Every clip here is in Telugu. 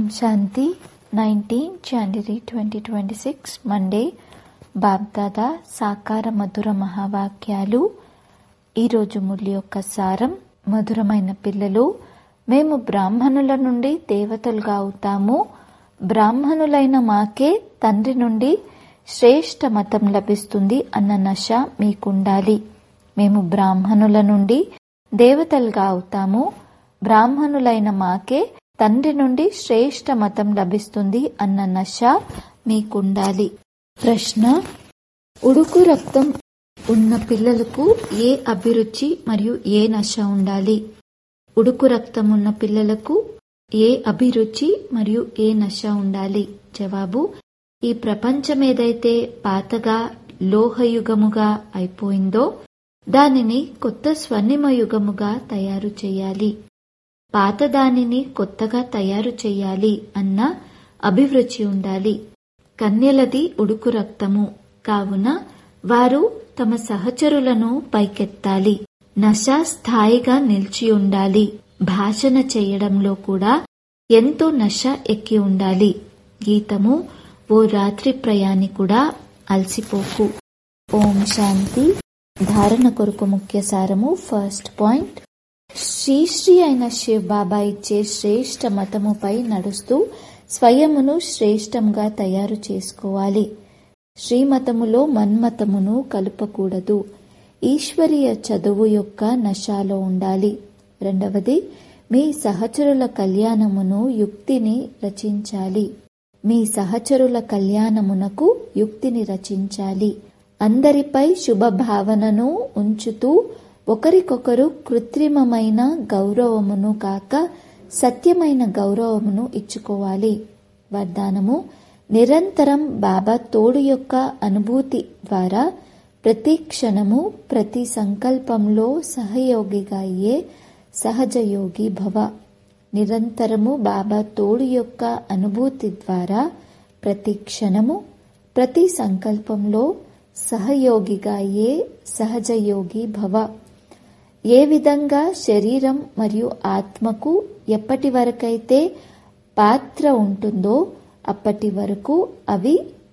శాంతి nineteen January twenty twenty six Monday BapDada సాకార మధుర మహావాక్యాలు ఈరోజు మురళి యొక్క సారం మధురమైన పిల్లలు మేము బ్రాహ్మణుల నుండి దేవతలుగా అవుతాము బ్రాహ్మణులైన మాకే తండ్రి నుండి శ్రేష్ట మతం లభిస్తుంది అన్న నశ మీకుండాలి మేము బ్రాహ్మణుల నుండి దేవతలుగా అవుతాము బ్రాహ్మణులైన మాకే తండ్రి నుండి శ్రేష్ట మతం లభిస్తుంది అన్న నశ మీకుండాలి ప్రశ్న ఉడుకు రక్తం ఉన్న పిల్లలకు ఏ అభిరుచి మరియు ఏ నశ ఉండాలి ఉడుకు రక్తం ఉన్న పిల్లలకు ఏ అభిరుచి మరియు ఏ నశ ఉండాలి జవాబు ఈ ప్రపంచం ఏదైతే పాతగా లోహయుగముగా అయిపోయిందో దానిని కొత్త స్వర్ణిమ యుగముగా తయారు చేయాలి పాత దానిని కొత్తగా తయారు చేయాలి అన్న అభిరుచి ఉండాలి కన్యలది ఉడుకు రక్తము కావున వారు తమ సహచరులను పైకెత్తాలి నశ స్థాయిగా నిలిచి ఉండాలి భాషణ చేయడంలో కూడా ఎంతో నశ ఎక్కి ఉండాలి గీతము ఓ రాత్రి ప్రయాణికుడా అలసిపోకు ఓం శాంతి ధారణ కొరకు ముఖ్య సారము ఫస్ట్ పాయింట్ శ్రీశ్రీ అయిన శివ్ బాబా ఇచ్చే శ్రేష్ట మతముపై నడుస్తూ స్వయమును శ్రేష్టంగా తయారు చేసుకోవాలి శ్రీమతములో మన్మతమును కలుపకూడదు ఈశ్వరీయ చదువు యొక్క నశాలో ఉండాలి రెండవది మీ సహచరుల కళ్యాణమును యుక్తిని రచించాలి మీ సహచరుల కళ్యాణమునకు యుక్తిని రచించాలి అందరిపై శుభ భావనను ఉంచుతూ ఒకరికొకరు కృత్రిమమైన గౌరవమును కాక సత్యమైన గౌరవమును ఇచ్చుకోవాలి వరదానము నిరంతరం బాబా తోడు యొక్క అనుభూతి ద్వారా ప్రతి క్షణము ప్రతి సంకల్పంలో సహయోగిగా అయ్యే సహజయోగి భవ నిరంతరము బాబా తోడు యొక్క అనుభూతి ద్వారా ప్రతి క్షణము ప్రతి సంకల్పంలో సహయోగిగా అయ్యే సహజయోగి భవ ఏ విధంగా శరీరం మరియు ఆత్మకు ఎప్పటి వరకైతే పాత్ర ఉంటుందో అప్పటి వరకు అవి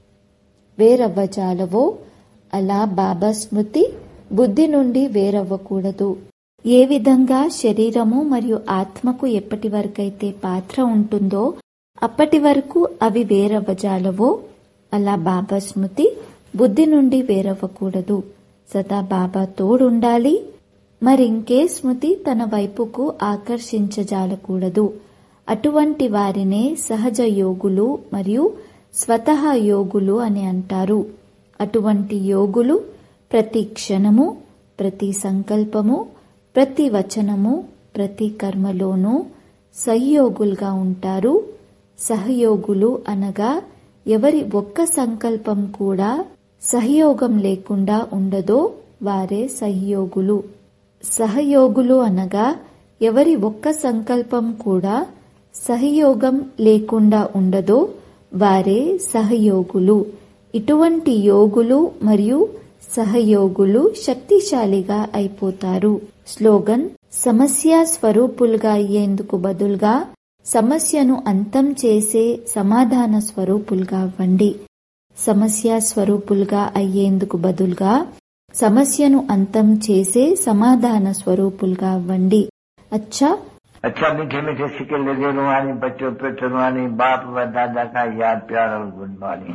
వేరవ్వజాలవో అలా బాబా స్మృతి బుద్ధి నుండి వేరవ్వకూడదు ఏ విధంగా శరీరము మరియు ఆత్మకు ఎప్పటి వరకైతే పాత్ర ఉంటుందో అప్పటి వరకు అవి వేరవ్వజాలవో అలా బాబా స్మృతి బుద్ధి నుండి వేరవ్వకూడదు సదా బాబా తోడుండాలి మరింకే స్మృతి తన వైపుకు ఆకర్షించజాలకూడదు అటువంటి వారినే సహజ యోగులు మరియు స్వతహా యోగులు అని అంటారు అటువంటి యోగులు ప్రతి క్షణము ప్రతి సంకల్పము ప్రతి వచనము ప్రతి కర్మలోనూ సహయోగులుగా ఉంటారు సహయోగులు అనగా ఎవరి ఒక్క సంకల్పం కూడా సహయోగం లేకుండా ఉండదో వారే సహయోగులు సహయోగులు అనగా ఎవరి ఒక్క సంకల్పం కూడా సహయోగం లేకుండా ఉండదో వారే సహయోగులు ఇటువంటి యోగులు మరియు సహయోగులు శక్తిశాలిగా అయిపోతారు స్లోగన్ సమస్య స్వరూపులుగా అయ్యేందుకు బదులుగా సమస్యను అంతం చేసే సమాధాన స్వరూపులుగా అవ్వండి సమస్య స్వరూపులుగా అయ్యేందుకు బదులుగా సమస్యను అంతం చేసే సమాధాన స్వరూపులుగా అవ్వండి అచ్చా अच्छा मीठे मीठे सिक्के लगे रुहानी बच्चों पे रुहानी बाप व दादा का याद प्यार और गुड मॉर्निंग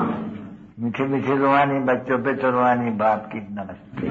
मीठे मीठे रुहानी बच्चों पे रुहानी बाप की नमस्ते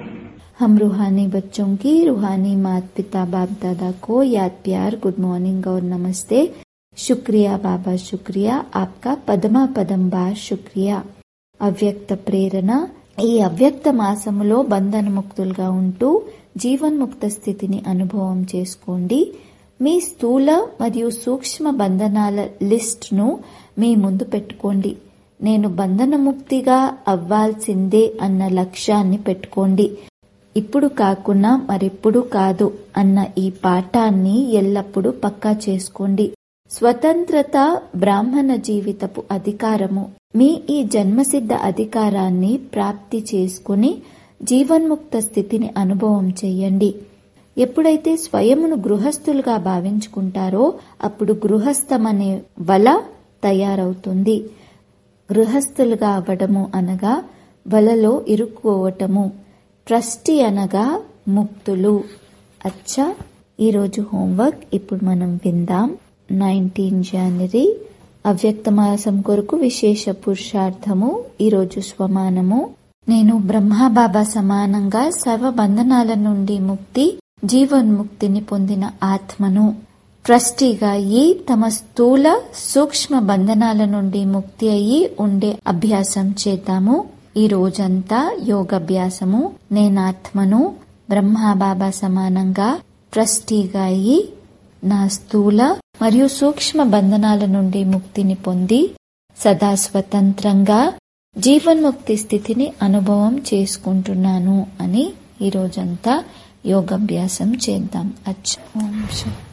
हम रूहानी बच्चों की रूहानी मात पिता बाप दादा को याद प्यार गुड मॉर्निंग और नमस्ते शुक्रिया बाबा शुक्रिया आपका పదమా పదం బార్ శుక్రియా అవ్యక్త ప్రేరణ ఈ అవ్యక్త మాసములో బంధనముక్తులుగా ఉంటూ జీవన్ముక్త స్థితిని అనుభవం చేసుకోండి మీ స్థూల మరియు సూక్ష్మ బంధనాల లిస్ట్ను మీ ముందు పెట్టుకోండి నేను బంధనముక్తిగా అవ్వాల్సిందే అన్న లక్ష్యాన్ని పెట్టుకోండి ఇప్పుడు కాకుండా మరెప్పుడు కాదు అన్న ఈ పాఠాన్ని ఎల్లప్పుడూ పక్కా చేసుకోండి స్వతంత్రత బ్రాహ్మణ జీవితపు అధికారము మీ ఈ జన్మసిద్ధ అధికారాన్ని ప్రాప్తి చేసుకుని జీవన్ముక్త స్థితిని అనుభవం చేయండి ఎప్పుడైతే స్వయమును గృహస్థులుగా భావించుకుంటారో అప్పుడు గృహస్థం అనే వల తయారవుతుంది గృహస్థులుగా అవ్వడము అనగా వలలో ఇరుక్కోవటము ట్రస్టీ అనగా ముక్తులు అచ్చా ఈరోజు హోంవర్క్ ఇప్పుడు మనం విందాం నైన్టీన్ జనవరి అవ్యక్త మాసం కొరకు విశేష పురుషార్థము ఈరోజు స్వమానము నేను బ్రహ్మబాబా సమానంగా సర్వ బంధనాల నుండి ముక్తి జీవన్ముక్తిని పొందిన ఆత్మను ట్రస్టీగా అయ్యి తమ స్థూల సూక్ష్మ బంధనాల నుండి ముక్తి అయ్యి ఉండే అభ్యాసం చేద్దాము ఈ రోజంతా యోగాభ్యాసము నేనాత్మను బ్రహ్మబాబా సమానంగా ట్రస్టీగా అయ్యి నా స్థూల మరియు సూక్ష్మ బంధనాల నుండి ముక్తిని పొంది సదా స్వతంత్రంగా జీవన్ముక్తి స్థితిని అనుభవం చేసుకుంటున్నాను అని ఈ రోజంతా యోగాభ్యాసం చేద్దాం అచ్చ ఓం శాంతి